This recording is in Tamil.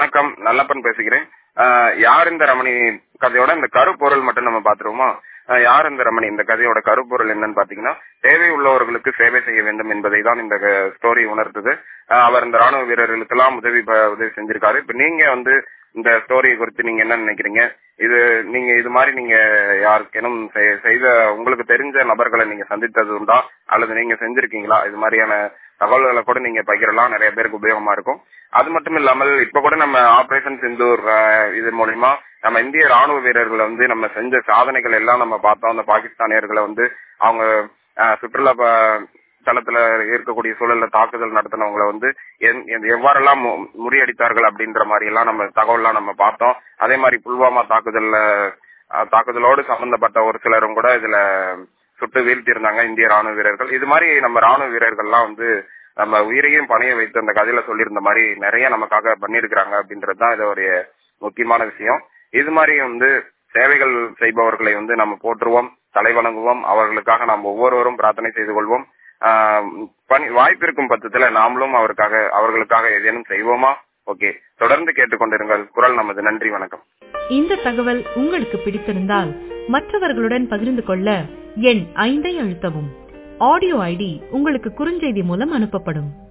வணக்கம் நல்லப்பன் பேசுகிறேன் ஆஹ் யார் இந்த ரமணி கதையோட இந்த கருப்பொருள் மட்டும் நம்ம பாத்துருவோமா ஆஹ் யார் இந்த ரமணி இந்த கதையோட கருப்பொருள் என்னன்னு பாத்தீங்கன்னா தேவை உள்ளவர்களுக்கு சேவை செய்ய வேண்டும் என்பதை தான் இந்த ஸ்டோரி உணர்த்துது ஆஹ் அவர் இந்த ராணுவ வீரர்களுக்கு எல்லாம் உதவி ப- உதவி செஞ்சிருக்காரு இப்ப நீங்க வந்து இந்த ஸ்டோரி குறித்து நீங்க என்ன நினைக்கிறீங்க இது நீங்க இது மாதிரி நீங்க யாருக்கேனும் செய்- செய்த உங்களுக்கு தெரிஞ்ச நபர்களை நீங்க சந்தித்தது உண்டா அல்லது நீங்க செஞ்சிருக்கீங்களா இது மாதிரியான தகவல்களை கூட நீங்க பகிரலாம் நிறைய பேருக்கு உபயோகமா இருக்கும் அது மட்டும் இல்லாமல் இப்ப கூட நம்ம ஆபரேஷன் சிந்தூர் அஹ், இது மூலியமா நம்ம இந்திய ராணுவ வீரர்களை வந்து நம்ம செஞ்ச சாதனைகள் எல்லாம் நம்ம பார்த்தோம் அந்த பாகிஸ்தானியர்களை வந்து அவங்க அஹ், சுற்றுலா ப- தளத்துல இருக்கக்கூடிய சூழல்ல தாக்குதல் நடத்தினவங்களை வந்து எந்- எந்- எவ்வாறெல்லாம் மு- முறியடித்தார்கள் அப்படின்ற மாதிரி எல்லாம் நம்ம தகவல்லாம் நம்ம பார்த்தோம் அதே மாதிரி புல்வாமா தாக்குதல்ல அஹ், தாக்குதலோடு சம்பந்தப்பட்ட ஒரு சிலரும் கூட இதுல சுட்டு வீழ்த்தியிருந்தாங்க இந்திய ராணுவ வீரர்கள் இது மாதிரி நம்ம ராணுவ வீரர்கள்லாம் வந்து நம்ம உயிரையும் பணைய வைத்து அந்த கதையில சொல்லியிருந்த மாதிரி நிறைய நமக்காக பண்ணியிருக்கிறாங்க அப்படின்றது தான் இதோடைய முக்கியமான விஷயம் இது மாதிரி வந்து சேவைகள் செய்பவர்களை வந்து நம்ம போற்றுவோம் தலை வணங்குவோம் அவர்களுக்காக நாம் ஒவ்வொருவரும் பிரார்த்தனை செய்து கொள்வோம் ஆஹ் பணி வாய்ப்பு இருக்கும் பட்சத்துல நாமளும் அவருக்காக அவர்களுக்காக ஏதேனும் செய்வோமா ஓகே தொடர்ந்து கேட்டுக்கொண்டிருங்கள் குரல் நமது நன்றி வணக்கம் இந்த தகவல் உங்களுக்கு பிடித்திருந்தால் மற்றவர்களுடன் பகிர்ந்து கொள்ள எண் ஐந்தை அழுத்தவும் ஆடியோ ஐடி உங்களுக்கு குறுஞ்செய்தி மூலம் அனுப்பப்படும்